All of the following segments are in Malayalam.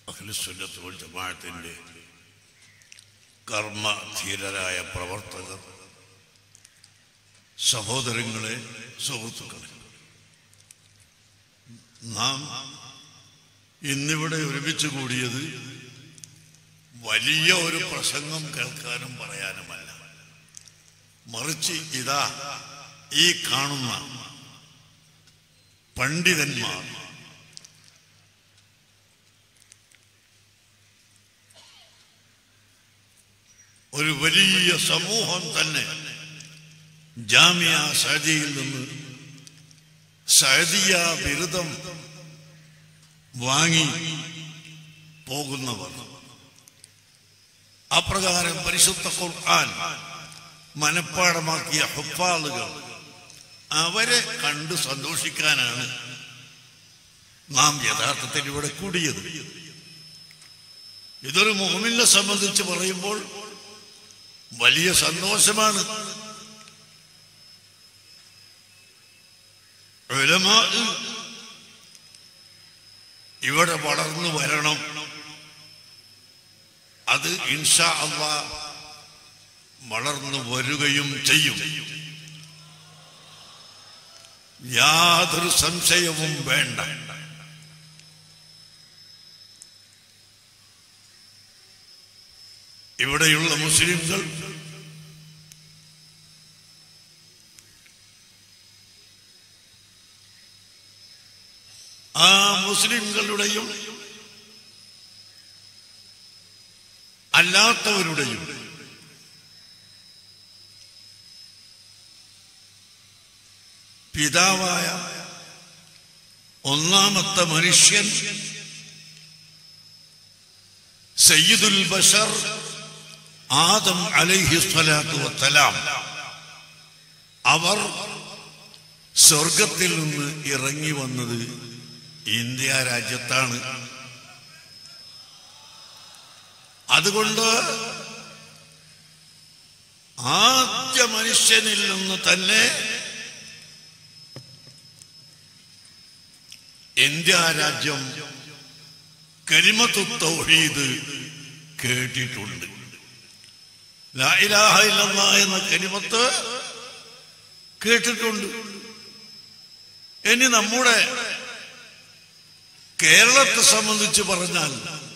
അഖിലുസുന്നത്ത് വൽ ജമാഅത്തിന്റെ കർമ്മധീരരായ പ്രവർത്തകർ സഹോദരങ്ങളെ സുഹൃത്തുക്കളെ നാം ഇന്നിവിടെ ഒരുമിച്ച് കൂടിയത് വലിയ ഒരു പ്രസംഗം കേൾക്കാനും പറയാനുമല്ല മറിച്ച് ഇതാ ഈ കാണുന്ന പണ്ഡിതന്മാർ ഒരു വലിയ സമൂഹം തന്നെ ജാമ്യ സഅദിയിൽ നിന്ന് സഅദിയ ബിരുദം വാങ്ങി പോകുന്നവർ അപ്രകാരം പരിശുദ്ധ ഖുർആൻ മനഃപ്പാടമാക്കിയ ഹുഫാളുകൾ അവരെ കണ്ട് സന്തോഷിക്കാനാണ് നാം യഥാർത്ഥത്തിൽ ഇവിടെ കൂടിയത് ഇതൊരു മുഹമ്മിനെ സംബന്ധിച്ച് പറയുമ്പോൾ വലിയ സന്തോഷമാണ് ഉലമാ ഇവിടെ വളർന്നു വരണം അത് ഇൻഷാ അള്ളാ വളർന്നു വരികയും ചെയ്യും യാതൊരു സംശയവും വേണ്ട ഇവിടെയുള്ള മുസ്ലിംകൾ ആ മുസ്ലിംകളുടെയും അല്ലാത്തവരുടെയും പിതാവായ ഒന്നാമത്തെ മനുഷ്യൻ സയ്യിദുൽ ബഷർ ആദം അലൈഹി സ്വലാത്തു വസ്സലാം അവർ സ്വർഗത്തിൽ നിന്ന് ഇറങ്ങി വന്നത് ഇന്ത്യ രാജ്യത്താണ് അതുകൊണ്ട് ആദ്യ മനുഷ്യനിൽ നിന്ന് തന്നെ ഇന്ത്യ രാജ്യം കരിമത്തു തൗഹീദ് കേട്ടിട്ടുണ്ട് ലാ ഇലാഹ ഇല്ലല്ലാഹ് എന്ന കരിമത്ത് കേട്ടിട്ടുണ്ട് ഇനി നമ്മുടെ കേരളത്തെ സംബന്ധിച്ച് പറഞ്ഞാൽ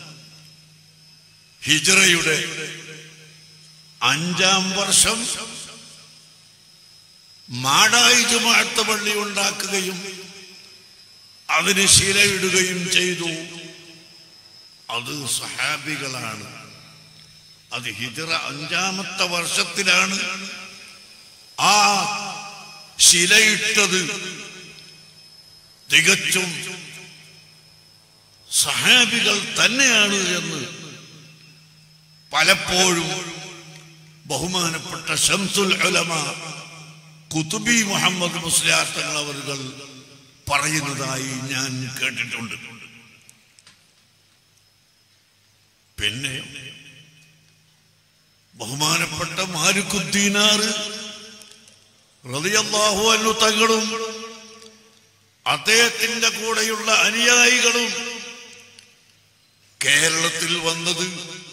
ഹിജറയുടെ അഞ്ചാം വർഷം മാടായി ജുമാഅത്ത് പള്ളി ഉണ്ടാക്കുകയും അതിന് ശിലയിടുകയും ചെയ്തു അത് സഹാബികളാണ് അത് ഹിജറ അഞ്ചാമത്തെ വർഷത്തിലാണ് ആ ശിലയിട്ടത് തികച്ചും സഹാബികൾ തന്നെയാണ് എന്ന് പലപ്പോഴും ബഹുമാനപ്പെട്ട ഷംസുൽ ഉലമ കുതുബി മുഹമ്മദ് മുസ്ലിയാർ തങ്ങൾ അവരുകൾ പറയുന്നതായി ഞാൻ കേട്ടിട്ടുണ്ട് പിന്നെ ബഹുമാനപ്പെട്ട മാരുക്കുദ്ദീനാറ് റളിയല്ലാഹു അൻഹു തങ്ങളും അദ്ദേഹത്തിന്റെ കൂടെയുള്ള അനുയായികളും കേരളത്തിൽ വന്നത്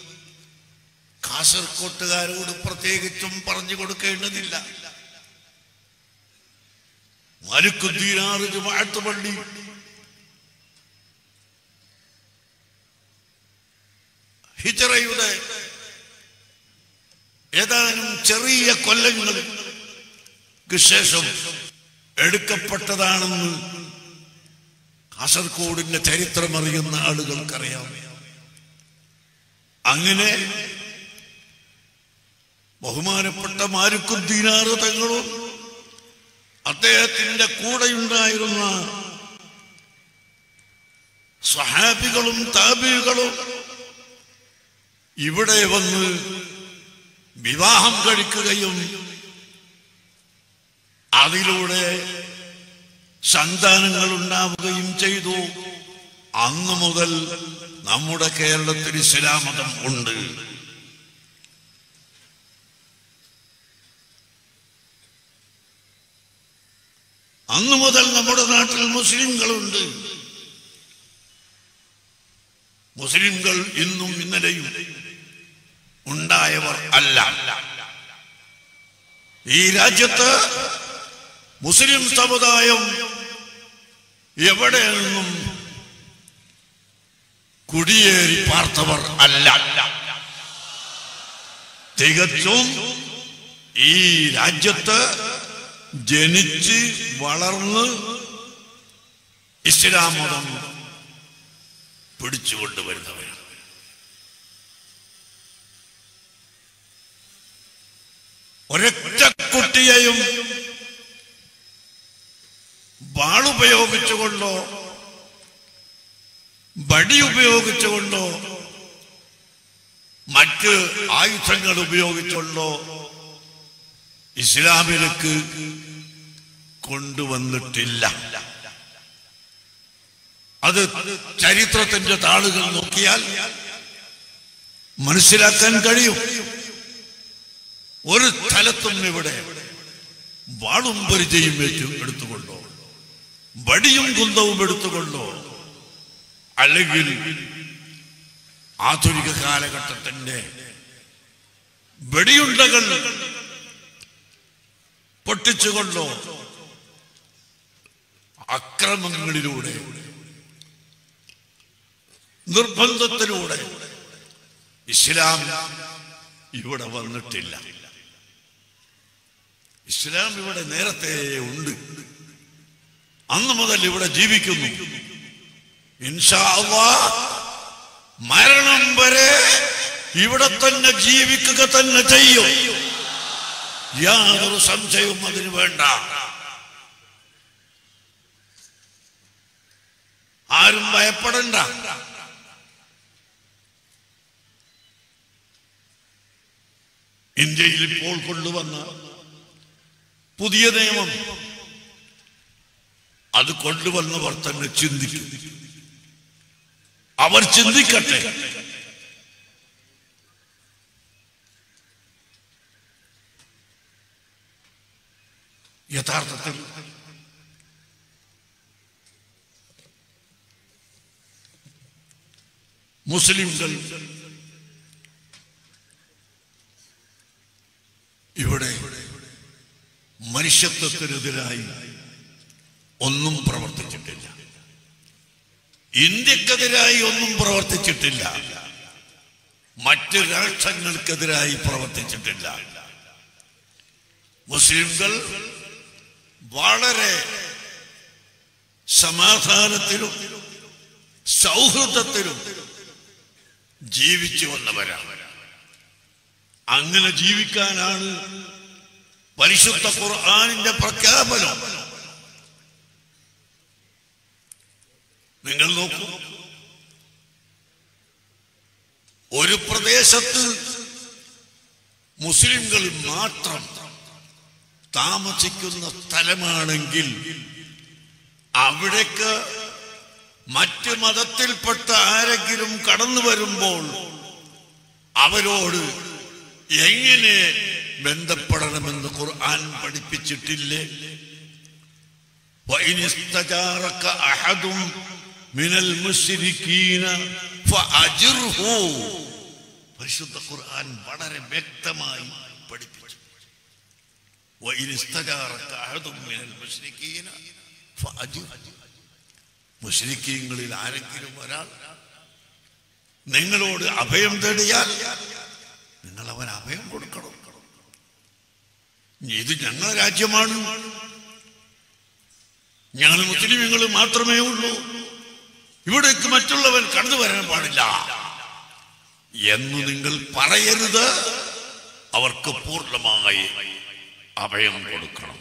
കാസർകോട്ടുകാരോട് പ്രത്യേകിച്ചും പറഞ്ഞു കൊടുക്കേണ്ടതില്ല മരുക്കുദ്ദീനാറ് ജുമാഅത്ത് പള്ളി ഹിജറയുടെ ഏതാനും ചെറിയ കൊല്ലങ്ങൾക്ക് ശേഷം എടുക്കപ്പെട്ടതാണെന്ന് കാസർഗോഡിന്റെ ചരിത്രമറിയുന്ന ആളുകൾക്കറിയാം അങ്ങനെ ബഹുമാനപ്പെട്ട മാരുക്കുദ്ദീനാറ് തങ്ങളും അദ്ദേഹത്തിന്റെ കൂടെയുണ്ടായിരുന്ന സ്വഹാബികളും താബികളും ഇവിടെ വന്ന് വിവാഹം കഴിക്കുകയും അതിലൂടെ സന്താനങ്ങൾ ഉണ്ടാവുകയും ചെയ്തു അന്ന് മുതൽ നമ്മുടെ കേരളത്തിൽ ഇസ്ലാമതം ഉണ്ട് അന്നു മുതൽ നമ്മുടെ നാട്ടിൽ മുസ്ലിങ്ങളുണ്ട് മുസ്ലിംകൾ ഇന്നും ഇന്നലെയും ഉണ്ടായവർ അല്ല ഈ രാജ്യത്ത് മുസ്ലിം സമുദായം എവിടെ നിന്നും കുടിയേറി പാർത്തവർ അല്ല തികച്ചും ഈ രാജ്യത്ത് ജനിച്ച് വളർന്ന് ഇസ്ലാം മതം പിടിച്ചുകൊണ്ടുവരുന്നവരാണ് ഒരൊറ്റ കുട്ടിയെയും വാളുപയോഗിച്ചുകൊണ്ടോ വടി ഉപയോഗിച്ചുകൊണ്ടോ മറ്റ് ആയുധങ്ങൾ ഉപയോഗിച്ചുകൊണ്ടോ ഇസ്ലാമിലേക്ക് കൊണ്ടുവന്നിട്ടില്ല അത് ചരിത്രത്തിന്റെ താളുകൾ നോക്കിയാൽ മനസ്സിലാക്കാൻ കഴിയും ഒരു സ്ഥലത്തും ഇവിടെ വാളും പരിചയം വെച്ച് എടുത്തുകൊണ്ടോ വടിയും കുന്തവും എടുത്തുകൊണ്ടോ അല്ലെങ്കിൽ ആധുനിക കാലഘട്ടത്തിന്റെ വെടിയുണ്ടകൾ പൊട്ടിച്ചുകൊണ്ടോ അക്രമങ്ങളിലൂടെ നിർബന്ധത്തിലൂടെ ഇസ്ലാം ഇവിടെ വന്നിട്ടില്ല ഇസ്ലാം ഇവിടെ നേരത്തെ ഉണ്ട് അന്ന് മുതൽ ഇവിടെ ജീവിക്കുന്നു ഇൻഷാ അല്ലാഹ് മരണം വരെ ഇവിടെ തന്നെ ജീവിക്കുക തന്നെ ചെയ്യും യാതൊരു സംശയവും അതിന് വേണ്ട ആരും ഭയപ്പെടണ്ട ഇന്ത്യയിൽ ഇപ്പോൾ കൊണ്ടുവന്ന പുതിയ നിയമം അത് കൊണ്ടുവന്നവർ തന്നെ ചിന്തിക്കും അവർ ചിന്തിക്കട്ടെ യഥാർത്ഥത്തിൽ മുസ്ലിംകൾ ഇവിടെ മനുഷ്യത്വത്തിനെതിരായി ഒന്നും പ്രവർത്തിച്ചിട്ടില്ല ഇന്ത്യക്കെതിരായി ഒന്നും പ്രവർത്തിച്ചിട്ടില്ല മറ്റ് രാഷ്ട്രങ്ങൾക്കെതിരായി പ്രവർത്തിച്ചിട്ടില്ല മുസ്ലിംകൾ വളരെ സമാധാനത്തിലും സൗഹൃദത്തിലും ജീവിച്ചു വന്നവരാണ് അങ്ങനെ ജീവിക്കാനാണ് പരിശുദ്ധ ഖുർആാനിന്റെ പ്രഖ്യാപനം നിങ്ങൾ നോക്കൂ ഒരു പ്രദേശത്ത് മുസ്ലിംകൾ മാത്രം താമസിക്കുന്ന സ്ഥലമാണെങ്കിൽ അവിടേക്ക് മറ്റ് മതത്തിൽപ്പെട്ട ആരെങ്കിലും കടന്നു വരുമ്പോൾ അവരോട് എങ്ങനെ ബന്ധപ്പെടണമെന്ന് ഖുർആൻ പഠിപ്പിച്ചിട്ടില്ലേ وإن استجارك أحد من المشركين فأجره പരിശുദ്ധ ഖുർആൻ വളരെ വ്യക്തമായി പഠിപ്പിച്ചു وإن استجارك أحد من المشركين فأجره മുസ്ലിക്കീങ്ങളിൽ ആരെങ്കിലും ഒരാൾ നിങ്ങളോട് അഭയം തേടിയാൽ നിങ്ങൾ അവൻ അഭയം കൊടുക്കണം ഇത് ഞങ്ങളെ രാജ്യമാണ് ഞങ്ങൾ മുസ്ലിമുകൾ മാത്രമേ ഉള്ളൂ ഇവിടേക്ക് മറ്റുള്ളവൻ കടന്നു വരാൻ പാടില്ല എന്ന് നിങ്ങൾ പറയരുത് അവർക്ക് പൂർണ്ണമായി അഭയം കൊടുക്കണം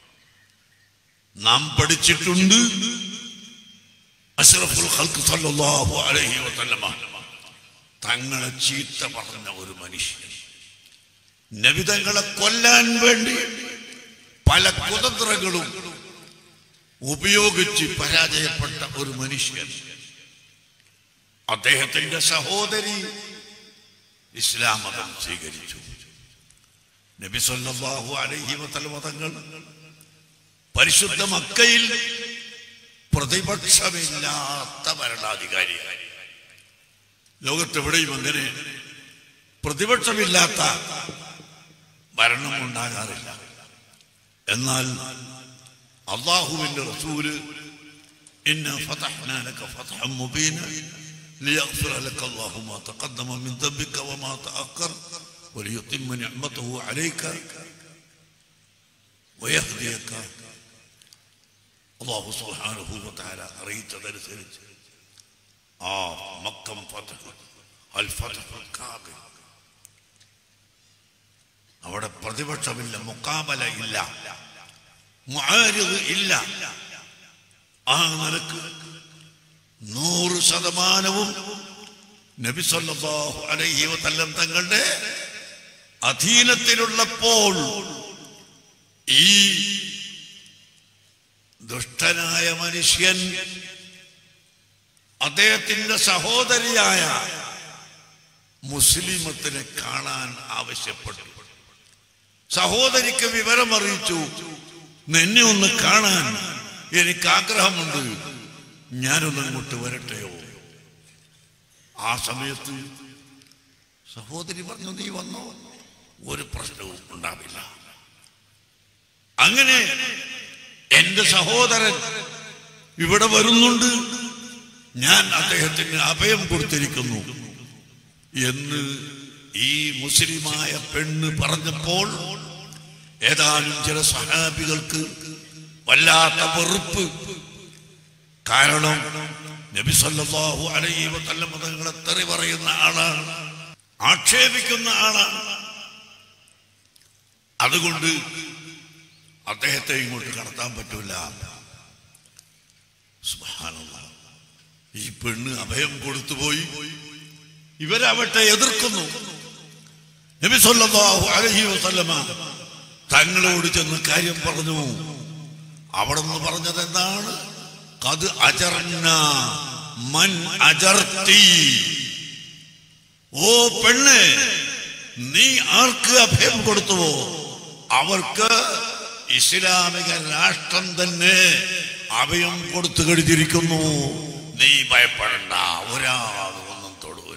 നാം പഠിച്ചിട്ടുണ്ട് അഷ്റഫുൽ ഖൽഖ് സല്ലല്ലാഹു അലൈഹി വസല്ലമ തങ്ങളെ ചീത്ത പറഞ്ഞ ഒരു മനുഷ്യൻ നബിതങ്ങളെ കൊല്ലാൻ വേണ്ടി പല കുതന്ത്രങ്ങളും ഉപയോഗിച്ച് പരാജയപ്പെട്ട ഒരു മനുഷ്യൻ അദ്ദേഹത്തിന്റെ സഹോദരി ഇസ്ലാം മതം സ്വീകരിച്ചു നബി സല്ലല്ലാഹു അലൈഹി വസല്ലമ തങ്ങൾ പരിശുദ്ധ മക്കയിൽ പ്രതിപക്ഷമില്ലാത്ത ഭരണാധികാരിയായി ലോകത്തെവിടെയും അങ്ങനെ പ്രതിപക്ഷമില്ലാത്ത ഭരണം ഉണ്ടാകാറില്ല എന്നാൽ അള്ളാഹുവിന്റെ റസൂല് ഇന്ന ഫതഹ്നാ ലക ഫതഹൻ മുബീന ليغفر لك الله ما تقدم من ذنبك وما تأخر وليتم نعمته عليك ويهديك الله سبحانه وتعالى അറിയിച്ചതനുസരിച്ച് ആ മക്കം ഫതഹ് അൽ ഫതഹ് കാബിൽ അവിടെ പ്രതിപക്ഷമില്ല മുക്കാബല ഇല്ല മുആരിദ് ഇല്ല ആ നിലക്ക് നൂറ് ശതമാനവും നബി സല്ലല്ലാഹു അലൈഹി വസല്ലം തങ്ങളുടെ അധീനത്തിലുള്ളപ്പോൾ ഈ ദുഷ്ടനായ മനുഷ്യൻ അദ്ദേഹത്തിന്റെ സഹോദരിയായ മുസ്ലിമത്തിനെ കാണാൻ ആവശ്യപ്പെട്ടു സഹോദരിക്ക് വിവരം അറിയിച്ചു നിന്നെ ഒന്ന് കാണാൻ എനിക്ക് ആഗ്രഹമുണ്ട് ഞാനൊന്ന് അങ്ങോട്ട് വരട്ടെയോ ആ സമയത്ത് സഹോദരി പറഞ്ഞു നീ വന്നോ ഒരു പ്രശ്നവും ഉണ്ടാവില്ല അങ്ങനെ എന്റെ സഹോദരൻ ഇവിടെ വരുന്നുണ്ട് ഞാൻ അദ്ദേഹത്തിന് അഭയം കൊടുത്തിരിക്കുന്നു എന്ന് ഈ മുസ്ലിമായ പെണ്ണ് പറഞ്ഞപ്പോൾ ഏതാനും ചില സഹാബികൾക്ക് വല്ലാത്ത വെറുപ്പ് കാരണം നബി സല്ലല്ലാഹു അലൈഹി വസല്ലം തങ്ങളെ തെറി പറയുന്ന ആളാണ് ആക്ഷേപിക്കുന്ന ആളാണ് അതുകൊണ്ട് അദ്ദേഹത്തെ ഇങ്ങോട്ട് കടത്താൻ പറ്റൂല സുബ്ഹാനല്ലാഹ്. ഈ പെണ്ണ് അഭയം കൊടുത്തുപോയി ഇവരവട്ടെ എതിർക്കുന്നു നബി സല്ലല്ലാഹു അലൈഹി വസല്ലമ തങ്ങളോട് ചെന്ന് കാര്യം പറഞ്ഞു അവിടെ നിന്ന് പറഞ്ഞത് എന്താണ് കത് അജർന മൻ അജർത്തി ഓ പെണ്ണ് നീ ആർക്ക് അഭയം കൊടുത്തുവോ അവർക്ക് ഇസ്ലാമിക രാഷ്ട്രം തന്നെ അഭയം കൊടുത്തു കഴിഞ്ഞിരിക്കുന്നു നീ ഭയപ്പെടണ്ട ഒരാളും ഒന്നും തൊടൂര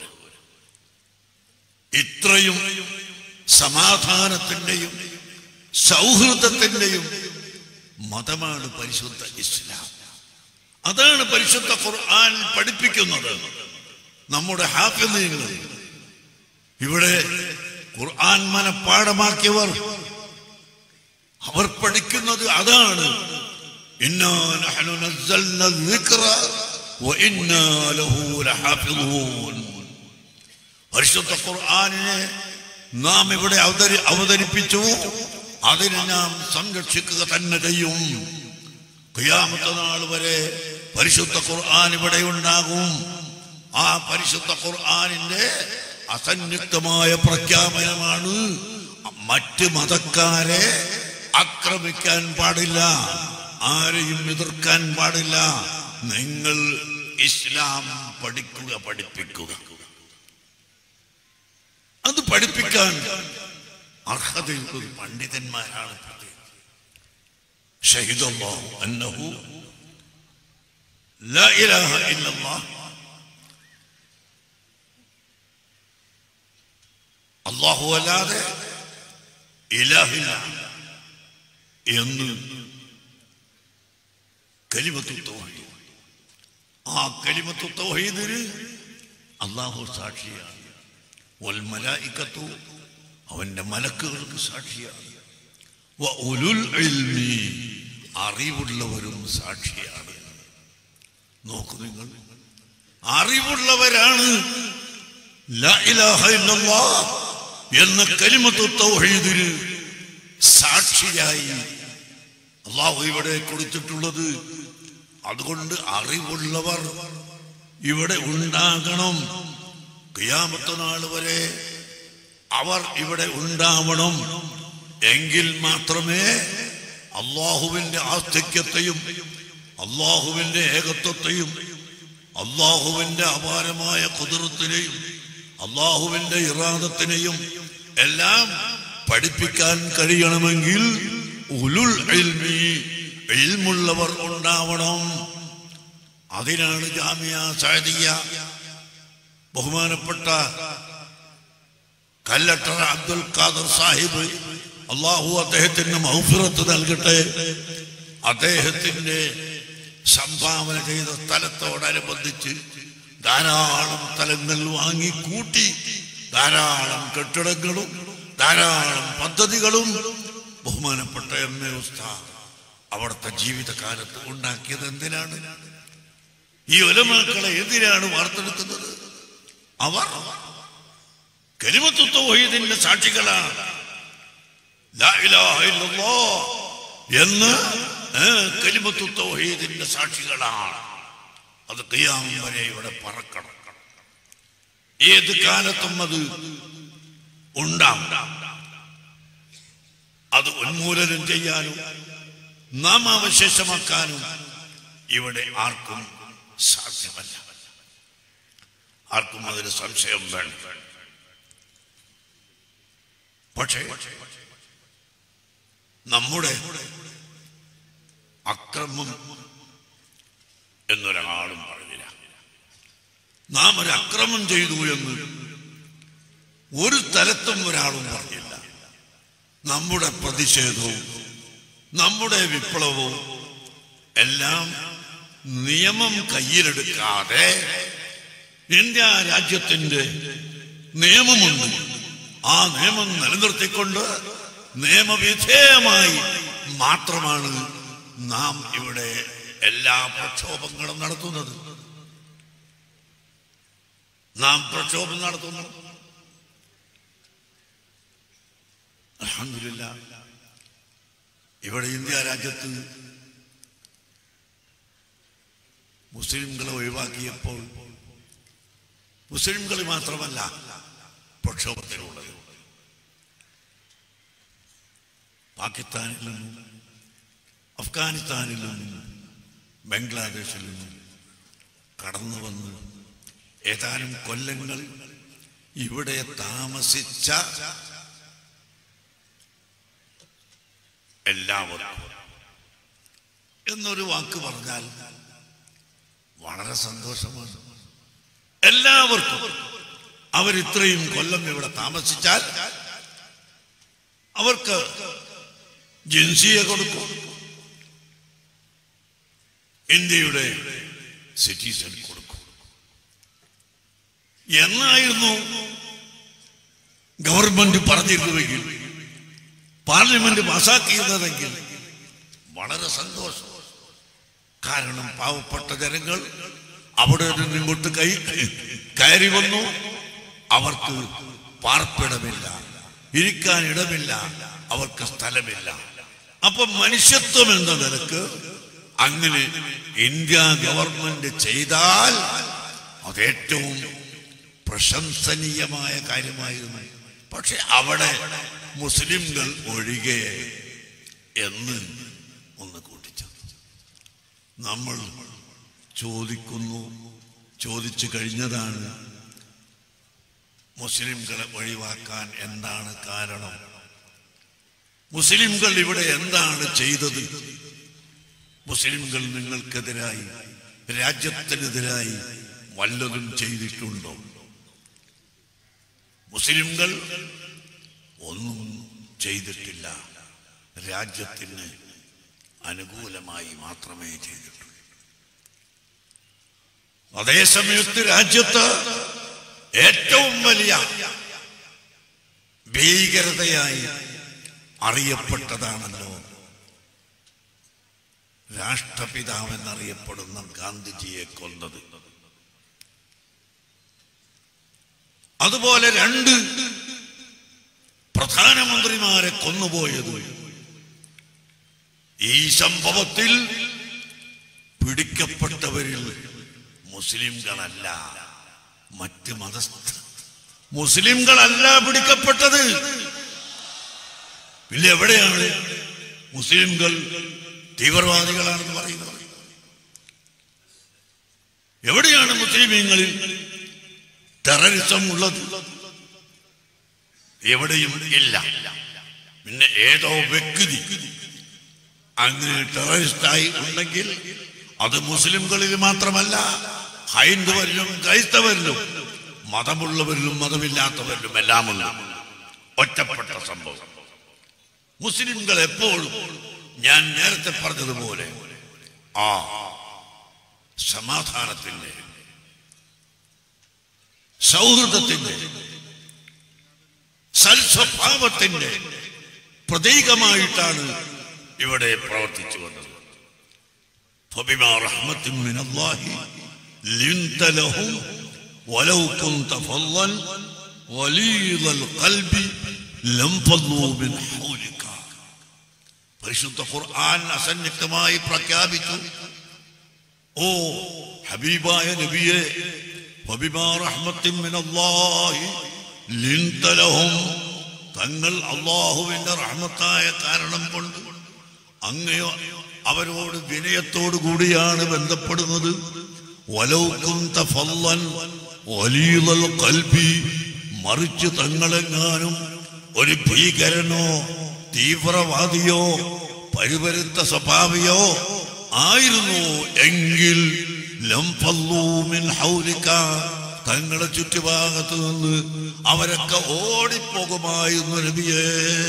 ഇത്രയും സമാധാനത്തിന്റെയും സൗഹൃദത്തിന്റെയും മതമാണ് പരിശുദ്ധ ഇസ്ലാം അതാണ് പരിശുദ്ധ ഖുർആൻ പഠിപ്പിക്കുന്നത് നമ്മുടെ ഹാഫിദീങ്ങൾ ഇവിടെ ഖുർആൻ മനഃപ്പാടമാക്കിയവർ അവർ പഠിക്കുന്നത് അതാണ് ഇന്നാ നഹ്നു നസ്സൽന الذِّكْرَ وإنا له لحافظون പരിശുദ്ധ ഖുർആനിനെ നാം ഇവിടെ അവതരി അവതരിപ്പിച്ചു അതിനെ നാം സംരക്ഷിക്കുക തന്നെ ചെയ്യും ഖിയാമത്ത് നാൾ വരെ പരിശുദ്ധ ഖുർആൻ ഇവിടെ ഉണ്ടാകും ആ പരിശുദ്ധ ഖുർആനിന്റെ അസന്നിഗ്ധമായ പ്രഖ്യാപനമാണ് മറ്റ് മതക്കാരെ ആക്രമിക്കാൻ പാടില്ല ആരെയും എതിർക്കാൻ പാടില്ല നിങ്ങൾ ഇസ്ലാം പഠിക്കുക പഠിപ്പിക്കുക അത് പഠിപ്പിക്കാൻ അർഹതയുള്ള പണ്ഡിതന്മാരാണ് ഷഹിദല്ലാഹു അന്നഹു لا إله إلا الله അള്ളാഹു അല്ലാതെ ഇലാഹില്ല എന്ന് കലിമത്തു തൗഹീദ് ആ കലിമത്തു തൗഹീദിന് അള്ളാഹു സാക്ഷിയാണ് വൽ മലായിക്കത്തു അവന്റെ മലക്കുകൾക്ക് സാക്ഷിയാണ് വ ഉലുൽ ഇൽമി അറിവുള്ളവരും സാക്ഷിയാണ് നോക്കൂ നിങ്ങൾ അറിവുള്ളവരാണ് ലാ ഇലാഹ ഇല്ലല്ലാഹ് എന്ന കലിമത്തു തൗഹീദിന് സാക്ഷിയായി അള്ളാഹു ഇവിടെ കൊടുത്തിട്ടുള്ളത് അതുകൊണ്ട് അറിവുള്ളവർ ഇവിടെ ഉണ്ടാകണം ഖിയാമത്ത് നാൾ വരെ അവർ ഇവിടെ ഉണ്ടാവണം എങ്കിൽ മാത്രമേ അള്ളാഹുവിന്റെ ആസ്തിക്യത്തെയും അള്ളാഹുവിന്റെ ഏകത്വത്തെയും അള്ളാഹുവിന്റെ അപാരമായ കുതിരത്തിനെയും അള്ളാഹുവിന്റെ ഇറാദത്തിനെയും എല്ലാം പഠിപ്പിക്കാൻ കഴിയണമെങ്കിൽ ഉലുൽ ഇൽമി ഇൽമുള്ളവർ ഉണ്ടാവണം അതിനാണ് ജാമിയ സാദിയ ബഹുമാനപ്പെട്ട കല്ലട്ടറ അബ്ദുൽ ഖാദർ സാഹിബ് അള്ളാഹു അദ്ദേഹത്തിന് മൗഫിറത്ത് നൽകട്ടെ അദ്ദേഹത്തിന്റെ സംഭാവന ചെയ്ത സ്ഥലത്തോടനുബന്ധിച്ച് ധാരാളം സ്ഥലങ്ങൾ വാങ്ങിക്കൂട്ടി ധാരാളം കെട്ടിടങ്ങളും ധാരാളം പദ്ധതികളും ബഹുമാനപ്പെട്ട എം എ ഉസ്താദ് അവിടുത്തെ ജീവിതകാലത്ത് ഉണ്ടാക്കിയത് എന്തിനാണ് ഈ ഒലമാക്കളെ എന്തിനാണ് വാർത്തെടുക്കുന്നത് അവർ കലിമത്തു തൗഹീദിന്റെ സാക്ഷികളാണ് ലാ ഇലാഹ ഇല്ലല്ലാഹ് എന്ന് ഏ, കലിമത്തു തൗഹീദിന്റെ സാക്ഷികളാണ് അത് കിയാം വരെ ഇവിടെ പറക്കണം ഏത് കാലത്തും അത് ഉണ്ടാവും അത് ഉന്മൂലനം ചെയ്യാനും നാമാവശേഷമാക്കാനും ഇവിടെ ആർക്കും സാധ്യമല്ല ആർക്കും അതിന് സംശയം വേണം പക്ഷേ നമ്മുടെ അക്രമം എന്നൊരാളും പറഞ്ഞില്ല നാം ഒരു അക്രമം ചെയ്തു എന്ന് ഒരു തലത്തും ഒരാളും പറഞ്ഞില്ല നമ്മുടെ പ്രതിഷേധവും നമ്മുടെ വിപ്ലവവും എല്ലാം നിയമം കയ്യിലെടുക്കാതെ ഇന്ത്യ രാജ്യത്തിന്റെ നിയമമുണ്ട് ആ നിയമം നിലനിർത്തിക്കൊണ്ട് നിയമവിധേയമായി മാത്രമാണ് നാം ഇവിടെ എല്ലാ പ്രക്ഷോഭങ്ങളും നടത്തുന്നത് നാം പ്രക്ഷോഭം നടത്തുന്നു അൽഹംദുലില്ലാ ഇവിടെ ഇന്ത്യ രാജ്യത്ത് മുസ്ലിംകളെ ഒഴിവാക്കിയപ്പോൾ മുസ്ലിംകൾ മാത്രമല്ല പ്രക്ഷോഭത്തിലുള്ളത് പാകിസ്ഥാനിൽ നിന്നും അഫ്ഗാനിസ്ഥാനിൽ നിന്നും ബംഗ്ലാദേശിൽ നിന്നും കടന്നു വന്ന് ഏതാനും കൊല്ലങ്ങൾ ഇവിടെ താമസിച്ച എല്ലാവർക്കും എന്നൊരു വാക്ക് പറഞ്ഞാൽ വളരെ സന്തോഷമാണ് എല്ലാവർക്കും അവരിത്രയും കൊല്ലം ഇവിടെ താമസിച്ചാൽ അവർക്ക് ജിൻസിയെ കൊടുക്കും ഇന്ത്യയുടെ സിറ്റിസൺ കൊടുക്കും എന്നായിരുന്നു ഗവൺമെന്റ് പറഞ്ഞിരുന്നുവെങ്കിൽ പാർലമെന്റ് പാസാക്കിയിരുന്നതെങ്കിൽ വളരെ സന്തോഷം കാരണം പാവപ്പെട്ട ജനങ്ങൾ അവിടെ നിന്ന് ഇങ്ങോട്ട് കൈ കയറി വന്നു അവർക്ക് പാർപ്പിടമില്ല ഇരിക്കാൻ ഇടമില്ല അവർക്ക് സ്ഥലമില്ല അപ്പൊ മനുഷ്യത്വം എന്ന നിലക്ക് അങ്ങനെ ഇന്ത്യ ഗവൺമെന്റ് ചെയ്താൽ അത് ഏറ്റവും പ്രശംസനീയമായ കാര്യമായിരുന്നു പക്ഷെ അവിടെ മുസ്ലിംകൾ ഒഴികെ എന്ന് ഒന്ന് കൂട്ടിച്ചു നമ്മൾ ചോദിക്കുന്നു ചോദിച്ചു കഴിഞ്ഞതാണ് മുസ്ലിംകളെ ഒഴിവാക്കാൻ എന്താണ് കാരണം മുസ്ലിംകൾ ഇവിടെ എന്താണ് ചെയ്തത് മുസ്ലിംകൾ നിങ്ങൾക്കെതിരായി രാജ്യത്തിനെതിരായി വല്ലതും ചെയ്തിട്ടുണ്ടോ മുസ്ലിംകൾ ഒന്നും ചെയ്തിട്ടില്ല രാജ്യത്തിന് അനുകൂലമായി മാത്രമേ ചെയ്തിട്ടുള്ളൂ അതേസമയത്ത് രാജ്യത്ത് ഏറ്റവും വലിയ ഭീകരതയായി അറിയപ്പെട്ടതാണല്ലോ രാഷ്ട്രപിതാവെന്നറിയപ്പെടുന്ന ഗാന്ധിജിയെ കൊന്നത് അതുപോലെ രണ്ട് പ്രധാനമന്ത്രിമാരെ കൊന്നുപോയത് ഈ സംഭവത്തിൽ പിടിക്കപ്പെട്ടവരിൽ മുസ്ലിംകളല്ല മറ്റ് മതസ്ഥ മുസ്ലിംകളല്ല പിടിക്കപ്പെട്ടത് പിന്നെ എവിടെയാണ് മുസ്ലിംകൾ തീവ്രവാദികളാണെന്ന് പറയുന്നത് എവിടെയാണ് മുസ്ലിമീങ്ങളിൽ ടെററിസം ഉള്ളത് എവിടെയും ഇല്ല പിന്നെ ഏതോ വ്യക്തി അങ്ങനെ ടെററിസ്റ്റായി ഉണ്ടെങ്കിൽ അത് മുസ്ലിംകളിൽ മാത്രമല്ല ഹൈന്ദവരിലും ക്രൈസ്തവരിലും മതമുള്ളവരിലും മതമില്ലാത്തവരിലും എല്ലാമുണ്ട് ഒറ്റപ്പെട്ട സംഭവം മുസ്ലിംകൾ എപ്പോഴും ഞാൻ നേരത്തെ പറഞ്ഞതുപോലെ ആ സമാധാനത്തിന്റെ സൗഹൃദത്തിന്റെ സൽസ്വഭാവത്തിന്റെ പ്രതീകമായിട്ടാണ് ഇവിടെ പ്രവർത്തിച്ചു വന്നത് فبما رحمة من الله لنت لهم ولو كنت فظا غليظ القلب لانفضوا من حولك പരിശുദ്ധ ഖുർആൻ അസന്നിഗ്ധമായി പ്രഖ്യാപിച്ചു ഓ ഹബീബായ നബിയെ ഫബിമാ റഹ്മത്തിൻ മിനല്ലാഹി ലിൻത ലഹും തങ്ങൾ അള്ളാഹുവിന്റെ റഹ്മത്തായ കാരണം കൊണ്ട് അങ്ങയോ അവരോട് വിനയത്തോടു കൂടിയാണ് ബന്ധപ്പെടുന്നത് വലൗക്കും തഫല്ലൻ വലീലൽ കൽബി മറിച്ച് തങ്ങളെങ്ങാനും ഒരു ഭീകരനോ തീവ്രവാദിയോ പരിവരുത്ത സ്വഭാവിയോ ആയിരുന്നു എങ്കിൽ ലം ഫല്ലൂ മിൻ ഹൗലിക തങ്ങളുടെ ചുറ്റുഭാഗത്ത് നിന്ന് അവരൊക്കെ ഓടിപ്പോകുമായിരുന്നു നബിയേ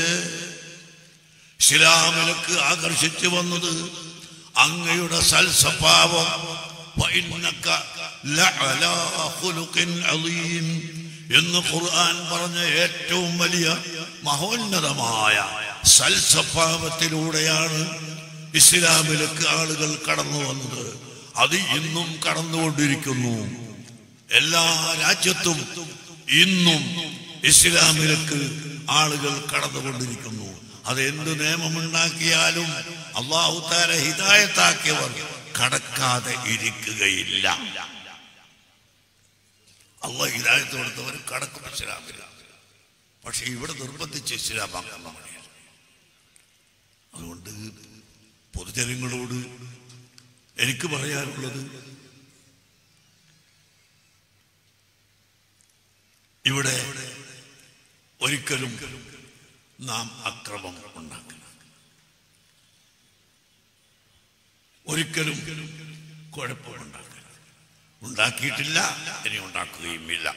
ഇസ്ലാമിലേക്ക് ആകർഷിച്ചു വന്നത് അങ്ങയുടെ സൽസ്വഭാവം വഇന്നക ലഅലാ ഖുലുഖിൻ അളീം എന്ന് ഖുർആൻ പറഞ്ഞ ഏറ്റവും വലിയ മഹോന്നതമായ സൽസ്വഭാവത്തിലൂടെയാണ് ഇസ്ലാമിലേക്ക് ആളുകൾ കടന്നു വന്നത് അത് ഇന്നും കടന്നുകൊണ്ടിരിക്കുന്നു എല്ലാ രാജ്യത്തും ഇന്നും ഇസ്ലാമിലേക്ക് ആളുകൾ കടന്നുകൊണ്ടിരിക്കുന്നു അത് എന്ത് നിയമമുണ്ടാക്കിയാലും അള്ളാഹു താര ഹിതായത്താക്കിയവർ കടക്കാതെ ഇരിക്കുകയില്ല അള്ളാഹ് ഹിതായത്ത് കൊടുത്തവർ കടക്കും ഇസ്ലാമില്ല പക്ഷെ ഇവിടെ നിർബന്ധിച്ച് ഇസ്ലാമാക്കാൻ പണിയാണ് അതുകൊണ്ട് പൊതുജനങ്ങളോട് എനിക്ക് പറയാനുള്ളത് ഇവിടെ ഒരിക്കലും നാം അക്രമം ഉണ്ടാക്കണം ഒരിക്കലും കുഴപ്പമുണ്ടാക്കണം ഉണ്ടാക്കിയിട്ടില്ല ഇനി ഉണ്ടാക്കുകയുമില്ല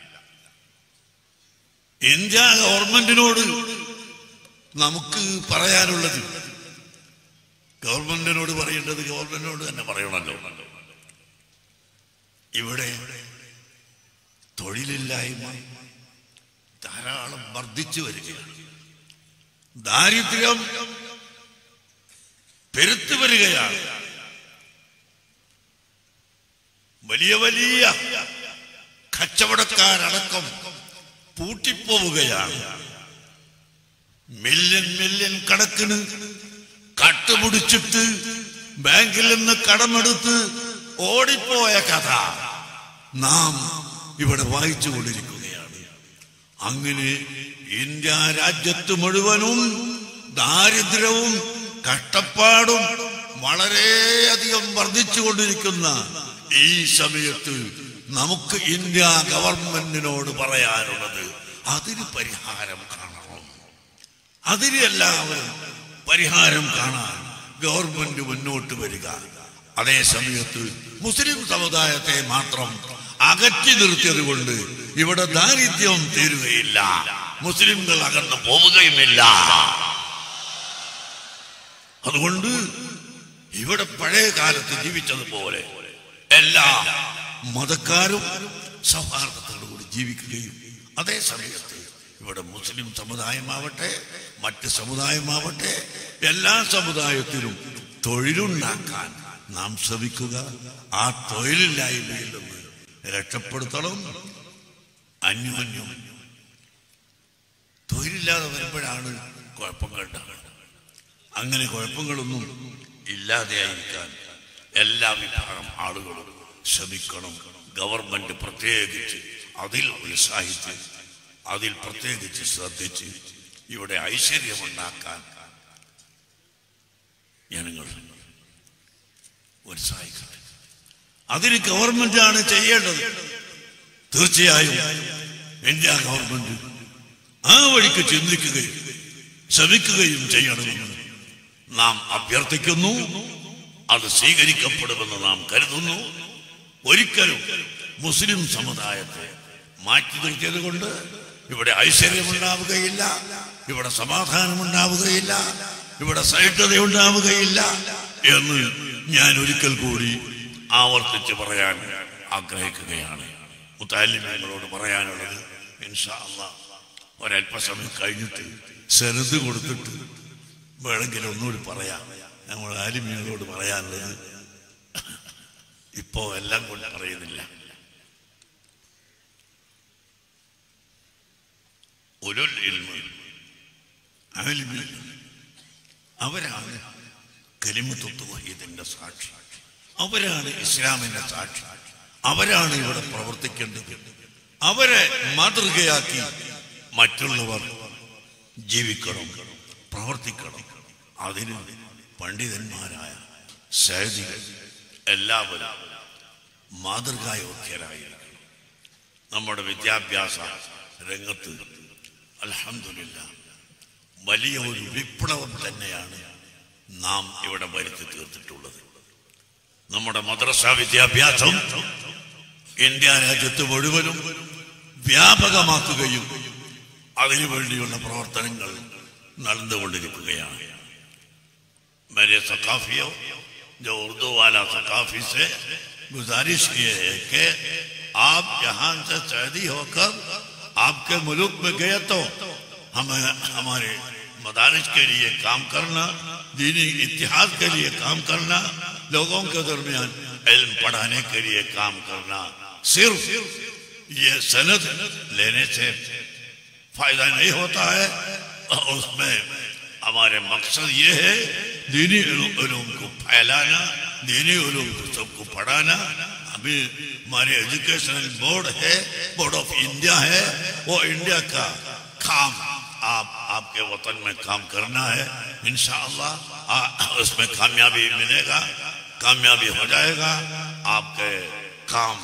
ഇന്ത്യ ഗവൺമെന്റിനോട് നമുക്ക് പറയാനുള്ളത് ഗവൺമെന്റിനോട് പറയേണ്ടത് ഗവൺമെന്റിനോട് തന്നെ പറയണമല്ലോ ഇവിടെ തൊഴിലില്ലായ്മ ധാരാളം വർദ്ധിച്ചു വരികയാണ് ദാരിദ്ര്യം പെരുത്തു വരികയാണ് വലിയ വലിയ കച്ചവടക്കാരടക്കം പൂട്ടിപ്പോവുകയാണ് മില്യൺ മില്യൺ കണക്കിന് കട്ടുപിടിച്ചിട്ട് ബാങ്കിൽ നിന്ന് കടമെടുത്ത് ഓടിപ്പോയ കഥ നാം ഇവിടെ വായിച്ചു കൊണ്ടിരിക്കുകയാണ് അങ്ങനെ ഇന്ത്യ രാജ്യത്ത് മുഴുവനും ദാരിദ്ര്യവും കഷ്ടപ്പാടും വളരെയധികം വർദ്ധിച്ചുകൊണ്ടിരിക്കുന്ന ഈ സമയത്ത് നമുക്ക് ഇന്ത്യ ഗവൺമെന്റിനോട് പറയാനുള്ളത് അതിന് പരിഹാരം കാണണം അതിന് എല്ലാവരും പരിഹാരം കാണാൻ ഗവൺമെന്റ് മുന്നോട്ട് വരിക അതേ സമയത്ത് മുസ്ലിം സമുദായത്തെ മാത്രം അകറ്റി നിർത്തിയത് കൊണ്ട് ഇവിടെ ദാരിദ്ര്യം തീരുകയില്ല മുസ്ലിംകൾ അകന്നു പോവുകയുമില്ല അതുകൊണ്ട് ഇവിടെ പഴയ കാലത്ത് ജീവിച്ചതുപോലെ എല്ലാ മതക്കാരും സൗഹാർദ്ദത്തോടുകൂടി ജീവിക്കുകയും അതേ സമയത്ത് ഇവിടെ മുസ്ലിം സമുദായമാവട്ടെ മറ്റ് സമുദായമാവട്ടെ എല്ലാ സമുദായത്തിലും തൊഴിലുണ്ടാക്കാൻ നാം ശ്രമിക്കുക ആ തൊഴിലില്ലായ്മയിൽ നിന്ന് രക്ഷപ്പെടുത്തണം അന്യോന്യം തൊഴിലില്ലാതെ വരുമ്പോഴാണ് കുഴപ്പങ്ങൾ ഉണ്ടാകുന്നത് അങ്ങനെ കുഴപ്പങ്ങളൊന്നും ഇല്ലാതെയായിരിക്കാൻ എല്ലാ വിഭാഗം ആളുകളും ശ്രമിക്കണം ഗവൺമെന്റ് പ്രത്യേകിച്ച് അതിൽ ഉത്സാഹിച്ച് അതിൽ പ്രത്യേകിച്ച് ശ്രദ്ധിച്ച് ഇവിടെ ഐശ്വര്യമുണ്ടാക്കാൻ ജനങ്ങൾ ഉത്സാഹിക്കട്ടെ അതിന് ഗവൺമെന്റാണ് ചെയ്യേണ്ടത് തീർച്ചയായും ഇന്ത്യ ഗവൺമെന്റ് ആ വഴിക്ക് ചിന്തിക്കുകയും ശ്രമിക്കുകയും ചെയ്യണമെന്ന് നാം അഭ്യർത്ഥിക്കുന്നു അത് സ്വീകരിക്കപ്പെടുമെന്ന് നാം കരുതുന്നു ഒരിക്കലും മുസ്ലിം സമുദായത്തെ മാറ്റി നിർത്തിയത് കൊണ്ട് ഇവിടെ ഐശ്വര്യമുണ്ടാവുകയില്ല ഇവിടെ സമാധാനമുണ്ടാവുകയില്ല ഇവിടെ സഹിഷ്ണുത ഉണ്ടാവുകയില്ല എന്ന് ഞാൻ ഒരിക്കൽ കൂടി ആവർത്തിച്ച് പറയാൻ ആഗ്രഹിക്കുകയാണ് മുത്താലിമകളോട് പറയാനുള്ളത് ഇൻഷാ അള്ളാ ഒരല്പസമയം കഴിഞ്ഞിട്ട് സെനത് കൊടുത്തിട്ട് വേണമെങ്കിൽ ഒന്നുകൂടി പറയാം നമ്മൾ ആലിമീങ്ങളോട് പറയാനുള്ളത് ഇപ്പോ എല്ലാം കൊണ്ട് പറയുന്നില്ല ഒരു ആലിമീങ്ങൾ അവരാണ് കലിമത്വത്ത് വഹീദിന്റെ സാക്ഷി അവരാണ് ഇസ്ലാമിന്റെ സാക്ഷി അവരാണ് ഇവിടെ പ്രവർത്തിക്കേണ്ടത് അവരെ മാതൃകയാക്കി മറ്റുള്ളവർ ജീവിക്കണം പ്രവർത്തിക്കണം അതിന് പണ്ഡിതന്മാരായ സൈദികൾ എല്ലാവരും മാതൃകായോഗ്യരായിരിക്കണം നമ്മുടെ വിദ്യാഭ്യാസ രംഗത്ത് അലഹമില്ല വലിയ ഒരു വിപ്ലവം തന്നെയാണ് നാം ഇവിടെ വരുത്തി തീർത്തിട്ടുള്ളത് നമ്മുടെ മദ്രസ വിദ്യാഭ്യാസം ഇന്ത്യ രാജ്യത്ത് മുഴുവനും വ്യാപകമാക്കുകയും അതിനുവേണ്ടിയുള്ള പ്രവർത്തനങ്ങൾ നടന്നുകൊണ്ടിരിക്കുകയാണ് मेरे सकाफियों जो उर्दू वाला सकाफी से गुजारिश ये है कि आप यहाँ से सऊदी होकर आपके मुल्क में गए तो हमें हमारे मदारिस के लिए काम करना दीनी इतिहाद के लिए काम करना लोगों के दरमियान इल्म पढ़ाने के लिए काम करना सिर्फ ये सनद लेने से फायदा नहीं होता है और उसमें हमारे मकसद ये है दीनी उलूम को फैलाना दीनी उलूम को सबको पढ़ाना अभी हमारे एजुकेशनल बोर्ड है बोर्ड ऑफ इंडिया है वो इंडिया का काम आप आपके वतन में काम करना है इंशाअल्लाह उसमें कामयाबी मिलेगा कामयाबी हो जाएगा आपके काम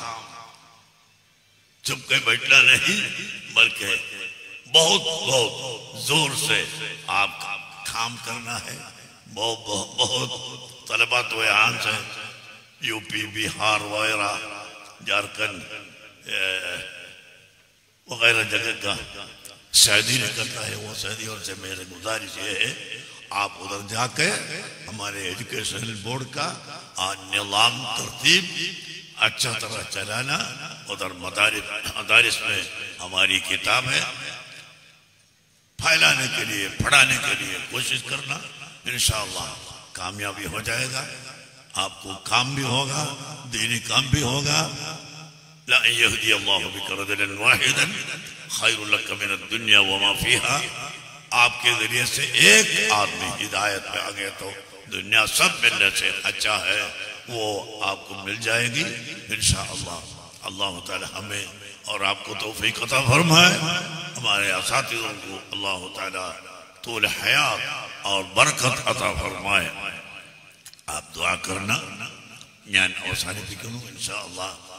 चुप के बैठना नहीं बल्कि बहुत बहुत जोर से आप काम करना है बहुत बहुत, बहुत तलबा तो यहाँ से यूपी बिहार वगैरह झारखंड वगैरह जगह का शादी निकलता है वो शादी और से मेरे गुजारिश ये है आप उधर जाके हमारे एजुकेशनल बोर्ड का निलाम तरतीब अच्छा तरह चलाना उधर मदारिस मदारिस में हमारी किताब है फैलाने के लिए पढ़ाने के लिए कोशिश करना इंशाल्लाह कामयाबी हो जाएगा आपको काम भी होगा दीनी काम भी होगा ला यहदी अल्लाह बिक रजुलन वाहिदन खैरुल लक मिन दुनिया वमा फीहा आपके जरिए से एक आदमी हिदायत पे आ गया तो दुनिया सब मिलने से अच्छा है वो आपको मिल जाएगी इंशाअल्लाह अल्लाह ताला हमें और आपको तौफीक अता फरमाए हमारे असातियों को अल्लाह ताला तूल हयात और बरकत अता फरमाए आप दुआ करना ഞാൻ അവസാനിപ്പിക്കുന്നു ഇൻഷാ അള്ളാഹ്